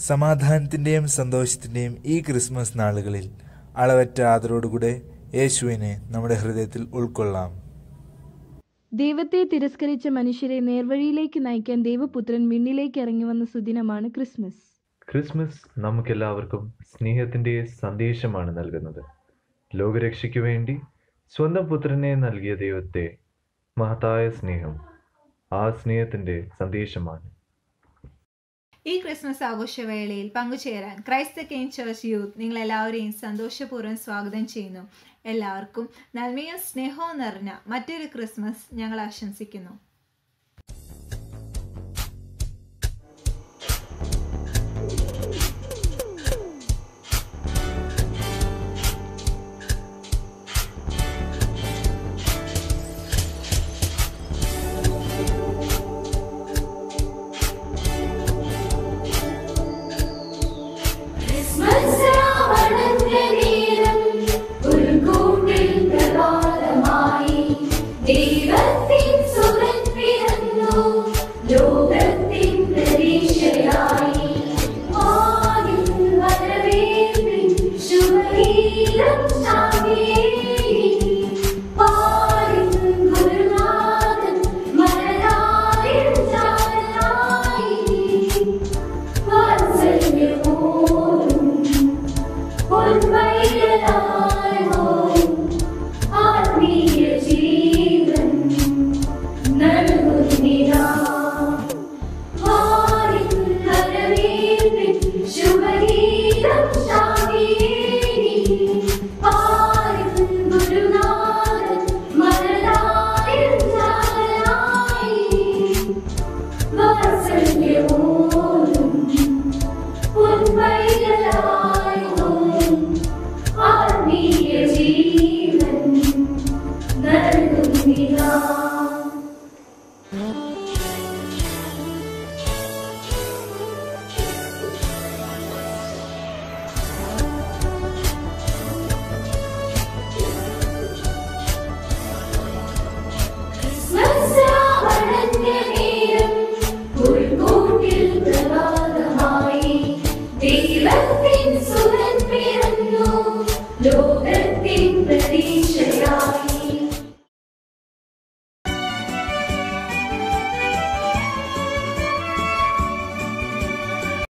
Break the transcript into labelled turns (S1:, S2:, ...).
S1: സമാധാനത്തിൻ്റെയും സന്തോഷത്തിൻ്റെയും ഈ ക്രിസ്മസ് നാളുകളിൽ അളവറ്റ ആദരോടുകൂടെ യേശുവിനെ നമ്മുടെ ഹൃദയത്തിൽ ഉൾക്കൊള്ളാം
S2: ദൈവത്തെ തിരസ്കരിച്ച മനുഷ്യരെ നേർവഴിയിലേക്ക് നയിക്കാൻ ദൈവപുത്രൻ വിണ്ണിലേക്ക് ഇറങ്ങി വന്ന സുദിനമാണ് ക്രിസ്മസ്
S3: ക്രിസ്മസ് നമുക്കെല്ലാവർക്കും സ്നേഹത്തിൻ്റെ സന്ദേശമാണ് നൽകുന്നത് ലോകരക്ഷയ്ക്ക് വേണ്ടി സ്വന്തം പുത്രനെ നൽകിയ ദൈവത്തെ മഹത്തായ സ്നേഹം ആ സ്നേഹത്തിൻ്റെ സന്ദേശമാണ്
S4: ഈ ക്രിസ്മസ് ആഘോഷവേളയിൽ പങ്കുചേരാൻ ക്രൈസ്ത കെയിൻ ചർച്ച് യൂത്ത് നിങ്ങളെല്ലാവരെയും സന്തോഷപൂർവ്വം സ്വാഗതം ചെയ്യുന്നു എല്ലാവർക്കും നന്മയും സ്നേഹവും നിറഞ്ഞ മറ്റൊരു ക്രിസ്മസ് ഞങ്ങൾ ആശംസിക്കുന്നു
S5: ക്രിസ്മസ് രാവണന്റെ നേരം ഉൾക്കൂട്ടിൽ പ്രഭാതമായി ദൈവത്തിൻ സുതൻ പിറന്നു ലോകത്തിൻ പ്രതീക്ഷയായി ആദിൽ വരവേൽപ്പിൻ ശുഭഗീതം ശാന്തിയേകി പാരിൻ ഗുരുനാഥൻ മലരായിൽ ചാരനായി വാത്സല്യമോടും പൊൻവൈരലായോ ആത്മീയ ജീവൻ നൽകുന്നിതാ ആരിൻ വരവേൽപ്പിൻ ശുഭഗീതം ശാന്തിയേകി ആരിൻ ഗുരുനാഥൻ മലരായിൽ ചാരനായി വാത്സല്യമോടും പൊൻവൈരലായോ ആത്മീയ ജീവൻ നൽകുന്നിതാ ക്രിസ്മസ് രാവണന്റെ നേരം ഉൾക്കൂട്ടിൽ പ്രഭാതമായി ദൈവത്തിൻ സുരൻ